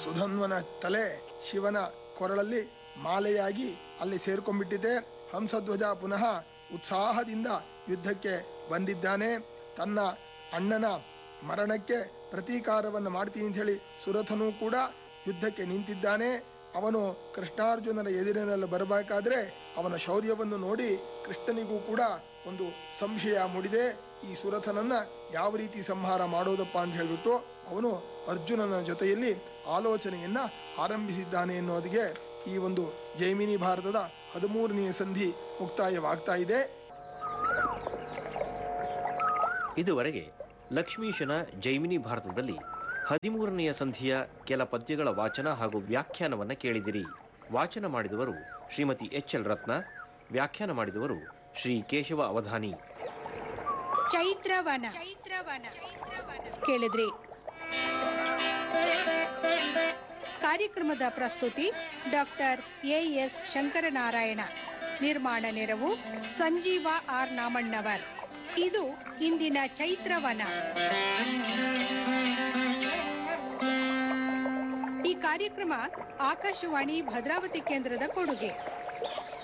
ಸುಧನ್ವನ ತಲೆ ಶಿವನ ಕೊರಳಲ್ಲಿ ಮಾಲೆಯಾಗಿ ಅಲ್ಲಿ ಸೇರ್ಕೊಂಡ್ಬಿಟ್ಟಿದೆ ಹಂಸಧ್ವಜ ಪುನಃ ಉತ್ಸಾಹದಿಂದ ಯುದ್ಧಕ್ಕೆ ಬಂದಿದ್ದಾನೆ ತನ್ನ ಅಣ್ಣನ ಮರಣಕ್ಕೆ ಪ್ರತೀಕಾರವನ್ನು ಮಾಡ್ತೀನಿ ಅಂತ ಹೇಳಿ ಸುರಥನೂ ಕೂಡ ಯುದ್ಧಕ್ಕೆ ನಿಂತಿದ್ದಾನೆ ಅವನು ಕೃಷ್ಣಾರ್ಜುನರ ಎದುರಿನಲ್ಲಿ ಬರಬೇಕಾದ್ರೆ ಅವನ ಶೌರ್ಯವನ್ನು ನೋಡಿ ಕೃಷ್ಣನಿಗೂ ಕೂಡ ಒಂದು ಸಂಶಯ ಮೂಡಿದೆ ಈ ಸುರಥನನ್ನ ಯಾವ ರೀತಿ ಸಂಹಾರ ಮಾಡೋದಪ್ಪ ಅಂತ ಹೇಳ್ಬಿಟ್ಟು ಅವನು ಅರ್ಜುನನ ಜೊತೆಯಲ್ಲಿ ಆಲೋಚನೆಯನ್ನ ಆರಂಭಿಸಿದ್ದಾನೆ ಎನ್ನುವುದಕ್ಕೆ ಈ ಒಂದು ಜೈಮಿನಿ ಭಾರತದ ಹದಿಮೂರನೆಯ ಸಂಧಿ ಮುಕ್ತಾಯವಾಗ್ತಾ ಇದೆ ಇದುವರೆಗೆ ಲಕ್ಷ್ಮೀಶನ ಜೈಮಿನಿ ಭಾರತದಲ್ಲಿ ಹದಿಮೂರನೆಯ ಸಂಧಿಯ ಕೆಲ ಪದ್ಯಗಳ ವಾಚನ ಹಾಗೂ ವ್ಯಾಖ್ಯಾನವನ್ನ ಕೇಳಿದಿರಿ ವಾಚನ ಮಾಡಿದವರು ಶ್ರೀಮತಿ ಎಚ್ ಎಲ್ ರತ್ನ ವ್ಯಾಖ್ಯಾನ ಮಾಡಿದವರು ಶ್ರೀ ಕೇಶವ ಅವಧಾನಿ ಚೈತ್ರವನ ಚೈತ್ರವನ ಕೇಳಿದ್ರಿ ಕಾರ್ಯಕ್ರಮದ ಪ್ರಸ್ತುತಿ ಡಾಕ್ಟರ್ ಎ ಎಸ್ ಶಂಕರನಾರಾಯಣ ನಿರ್ಮಾಣ ನೆರವು ಸಂಜೀವ ಆರ್ ನಾಮಣ್ಣವರ್ ಇದು ಇಂದಿನ ಚೈತ್ರವನ ಈ ಕಾರ್ಯಕ್ರಮ ಆಕಾಶವಾಣಿ ಭದ್ರಾವತಿ ಕೇಂದ್ರದ ಕೊಡುಗೆ